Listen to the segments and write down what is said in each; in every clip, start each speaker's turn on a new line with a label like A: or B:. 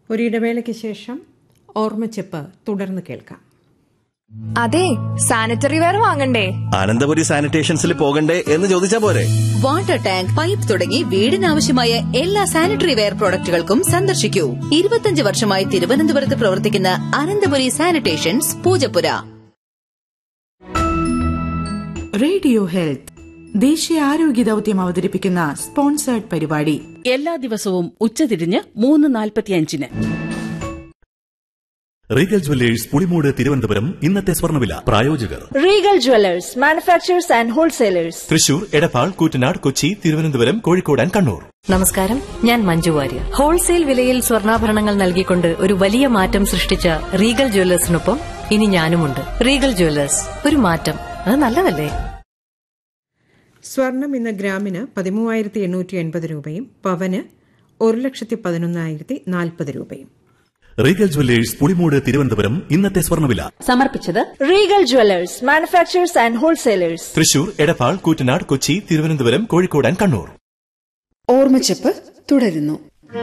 A: ഒരിടവേളയ്ക്ക് ശേഷം ഓർമ്മച്ചെപ്പ് തുടർന്ന് കേൾക്കാം
B: അതെ സാനിറ്ററി വെയർ വാങ്ങണ്ടേ
C: അനന്തപുരി സാനിറ്റേഷൻസിൽ പോകണ്ടേ എന്ന് ചോദിച്ചാ പോരെ
D: വാട്ടർ ടാങ്ക് പൈപ്പ് തുടങ്ങി വീടിനാവശ്യമായ എല്ലാ സാനിറ്ററി വെയർ പ്രോഡക്റ്റുകൾക്കും സന്ദർശിക്കൂ ഇരുപത്തിയഞ്ച് വർഷമായി തിരുവനന്തപുരത്ത് പ്രവർത്തിക്കുന്ന Ananthapuri sanitations Poojappura
E: radio health ദേശീയ ആരോഗ്യ ദൌത്യം അവതരിപ്പിക്കുന്ന സ്പോൺസേർഡ് പരിപാടി
F: എല്ലാ ദിവസവും ഉച്ചതിരിഞ്ഞ് മൂന്ന് നാൽപ്പത്തിയഞ്ചിന്
G: റീഗൽ ജുവല്ലേഴ്സ് പുളിമൂട് തിരുവനന്തപുരം ഇന്നത്തെ സ്വർണ്ണവില പ്രായോജകർ
H: Regal Jewellers manufacturers and wholesalers
G: Thrissur Edappal Koottanad Kochi Thiruvananthapuram Kozhikode and Kannur
I: നമസ്കാരം ഞാൻ മഞ്ജു വാര്യർ ഹോൾസെയിൽ വിലയിൽ സ്വർണ്ണാഭരണങ്ങൾ നൽകിക്കൊണ്ട് ഒരു വലിയ മാറ്റം സൃഷ്ടിച്ച റീഗൽ ജ്വല്ലേഴ്സിനൊപ്പം ഇനി ഞാനുമുണ്ട് റീഗൽ ജ്വല്ലേഴ്സ് ഒരു മാറ്റം അത് നല്ലതല്ലേ
A: സ്വർണം ഇന്ന് ഗ്രാമിന് പതിമൂവായിരത്തി എണ്ണൂറ്റി എൺപത് രൂപയും പവന് ഒരു ലക്ഷത്തി പതിനൊന്നായിരത്തി നാൽപ്പത് രൂപയും
G: റീഗൽ ജുവല്ലേഴ്സ് പുളിമൂട് തിരുവനന്തപുരം ഇന്നത്തെ സ്വർണ്ണവില
H: സമർപ്പിച്ചത് Regal Jewellers manufacturers and wholesalers
G: Thrissur Edappal Koottanad Kochi Thiruvananthapuram Kozhikode and Kannur
J: ഓർമ്മച്ചെപ്പ് തുടരുന്നു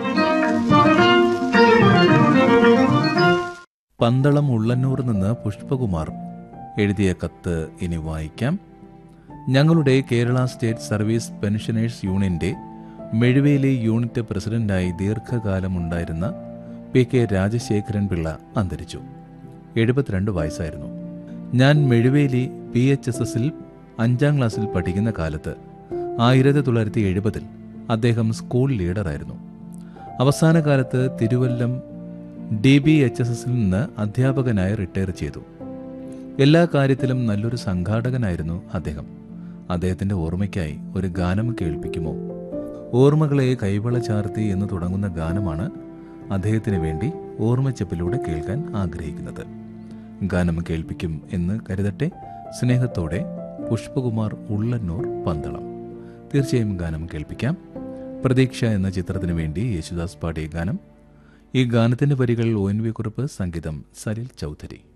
K: പന്തളം ഉള്ളന്നൂർ നിന്ന് പുഷ്പകുമാർ എഴുതിയ കത്ത് ഇനി വായിക്കാം ഞങ്ങളുടെ കേരള സ്റ്റേറ്റ് സർവീസ് പെൻഷനേഴ്സ് യൂണിയന്റെ മെഴുവേലി യൂണിറ്റ് പ്രസിഡന്റായി ദീർഘകാലമുണ്ടായിരുന്ന പി കെ രാജശേഖരൻ പിള്ള അന്തരിച്ചു എഴുപത്തിരണ്ട് വയസ്സായിരുന്നു ഞാൻ മെഴുവേലി പി എച്ച് എസ് എസിൽ അഞ്ചാം ക്ലാസ്സിൽ പഠിക്കുന്ന കാലത്ത് ആയിരത്തി തൊള്ളായിരത്തി എഴുപതിൽ അദ്ദേഹം സ്കൂൾ ലീഡറായിരുന്നു അവസാന കാലത്ത് Thiruvallam D B H S എസിൽ നിന്ന് അധ്യാപകനായി റിട്ടയർ ചെയ്തു എല്ലാ കാര്യത്തിലും നല്ലൊരു സംഘാടകനായിരുന്നു അദ്ദേഹം അദ്ദേഹത്തിന്റെ ഓർമ്മയ്ക്കായി ഒരു ഗാനം കേൾപ്പിക്കുമോ ഓർമ്മകളെ കൈവള ചാർത്തി എന്ന് തുടങ്ങുന്ന ഗാനമാണ് അദ്ദേഹത്തിന് വേണ്ടി ഓർമ്മച്ചപ്പിലൂടെ കേൾക്കാൻ ആഗ്രഹിക്കുന്നത് ഗാനം കേൾപ്പിക്കും എന്ന് കരുതട്ടെ സ്നേഹത്തോടെ പുഷ്പകുമാർ ഉള്ളന്നൂർ പന്തളം തീർച്ചയായും ഗാനം കേൾപ്പിക്കാം പ്രതീക്ഷ എന്ന ചിത്രത്തിനു വേണ്ടി യേശുദാസ് പാടിയ ഗാനം ഈ ഗാനത്തിന്റെ വരികൾ ഒ എൻ വി കുറിപ്പ് സംഗീതം സലിൽ ചൗധരി